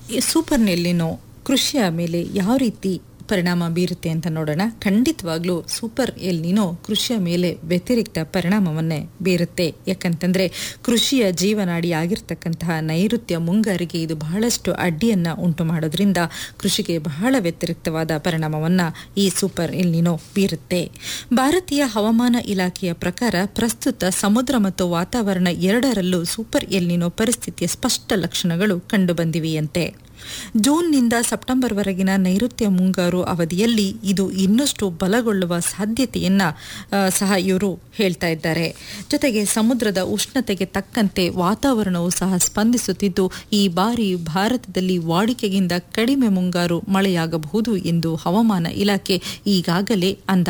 ಈ ಸೂಪರ್ ನೆಲ್ಲಿನೋ ಕೃಷಿಯ ಮೇಲೆ ಯಾವ ರೀತಿ ಪರಿಣಾಮ ಬೀರುತ್ತೆ ಅಂತ ನೋಡೋಣ ಖಂಡಿತವಾಗ್ಲೂ ಸೂಪರ್ ಎಲ್ನಿನೋ ಕೃಷಿಯ ಮೇಲೆ ವ್ಯತಿರಿಕ್ತ ಪರಿಣಾಮವನ್ನೇ ಬೀರುತ್ತೆ ಯಾಕಂತಂದ್ರೆ ಕೃಷಿಯ ಜೀವನಾಡಿ ಆಗಿರ್ತಕ್ಕಂತಹ ನೈಋತ್ಯ ಮುಂಗಾರಿಗೆ ಇದು ಬಹಳಷ್ಟು ಅಡ್ಡಿಯನ್ನ ಉಂಟು ಮಾಡೋದ್ರಿಂದ ಕೃಷಿಗೆ ಬಹಳ ವ್ಯತಿರಿಕ್ತವಾದ ಪರಿಣಾಮವನ್ನ ಈ ಸೂಪರ್ ಎಲ್ನಿನೋ ಬೀರುತ್ತೆ ಭಾರತೀಯ ಹವಾಮಾನ ಇಲಾಖೆಯ ಪ್ರಕಾರ ಪ್ರಸ್ತುತ ಸಮುದ್ರ ಮತ್ತು ವಾತಾವರಣ ಎರಡರಲ್ಲೂ ಸೂಪರ್ ಎಲ್ನಿನೋ ಪರಿಸ್ಥಿತಿಯ ಸ್ಪಷ್ಟ ಲಕ್ಷಣಗಳು ಕಂಡುಬಂದಿವೆಯಂತೆ ಜೂನ್ನಿಂದ ಸೆಪ್ಟೆಂಬರ್ವರೆಗಿನ ನೈಋತ್ಯ ಮುಂಗಾರು ಅವಧಿಯಲ್ಲಿ ಇದು ಇನ್ನಷ್ಟು ಬಲಗೊಳ್ಳುವ ಸಾಧ್ಯತೆಯನ್ನ ಆ, ಸಹ ಇವರು ಹೇಳ್ತಾ ಇದ್ದಾರೆ ಜೊತೆಗೆ ಸಮುದ್ರದ ಉಷ್ಣತೆಗೆ ತಕ್ಕಂತೆ ವಾತಾವರಣವು ಸಹ ಸ್ಪಂದಿಸುತ್ತಿದ್ದು ಈ ಬಾರಿ ಭಾರತದಲ್ಲಿ ವಾಡಿಕೆಗಿಂತ ಕಡಿಮೆ ಮುಂಗಾರು ಮಳೆಯಾಗಬಹುದು ಎಂದು ಹವಾಮಾನ ಇಲಾಖೆ ಈಗಾಗಲೇ ಅಂದ